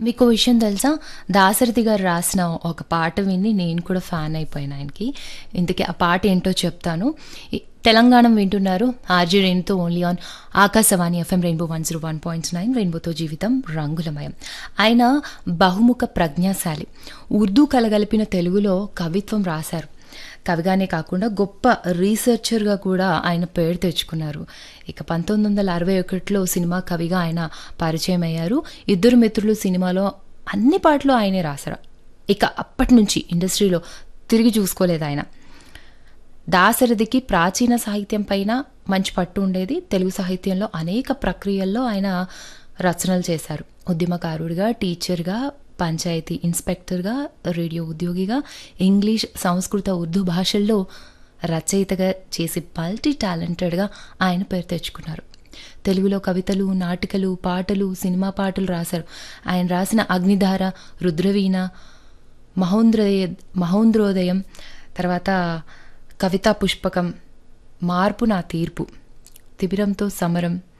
మీకు విషయం తెలుసా దాశరథి గారు రాసిన ఒక పాట విని నేను కూడా ఫ్యాన్ అయిపోయాను ఆయనకి ఇంతకీ ఆ పాట ఏంటో చెప్తాను ఈ తెలంగాణ వింటున్నారు ఆర్జీ రెయిన్తో only on Akashvani FM rainbow one zero one point nine రెయిన్బోతో జీవితం రంగులమయం ఆయన బహుముఖ ప్రజ్ఞాశాలి ఉర్దూ కలగలిపిన తెలుగులో కవిత్వం రాశారు కవిగానే కాకుండా గొప్ప రీసెర్చర్గా కూడా ఆయన పేరు తెచ్చుకున్నారు ఇక పంతొమ్మిది వందల అరవై ఒకటిలో సినిమా కవిగా ఆయన పరిచయం అయ్యారు ఇద్దరు మిత్రులు సినిమాలో అన్ని పాటలు ఆయనే రాశారు ఇక అప్పటి నుంచి ఇండస్ట్రీలో తిరిగి చూసుకోలేదు ఆయన దాశరథికి ప్రాచీన సాహిత్యం పైన మంచి పట్టు ఉండేది తెలుగు సాహిత్యంలో అనేక ప్రక్రియల్లో ఆయన రచనలు చేశారు ఉద్యమకారుడిగా టీచర్గా పంచాయతీ ఇన్స్పెక్టర్గా రేడియో ఉద్యోగిగా ఇంగ్లీష్ సంస్కృత ఉర్దూ భాషల్లో రచయితగా చేసి మల్టీ టాలెంటెడ్గా ఆయన పేరు తెచ్చుకున్నారు తెలుగులో కవితలు నాటికలు పాటలు సినిమా పాటలు రాశారు ఆయన రాసిన అగ్నిధార రుద్రవీణ మహోంద్రోదయ మహోంద్రోదయం తర్వాత కవితా పుష్పకం మార్పు నా తీర్పు తిబిరంతో సమరం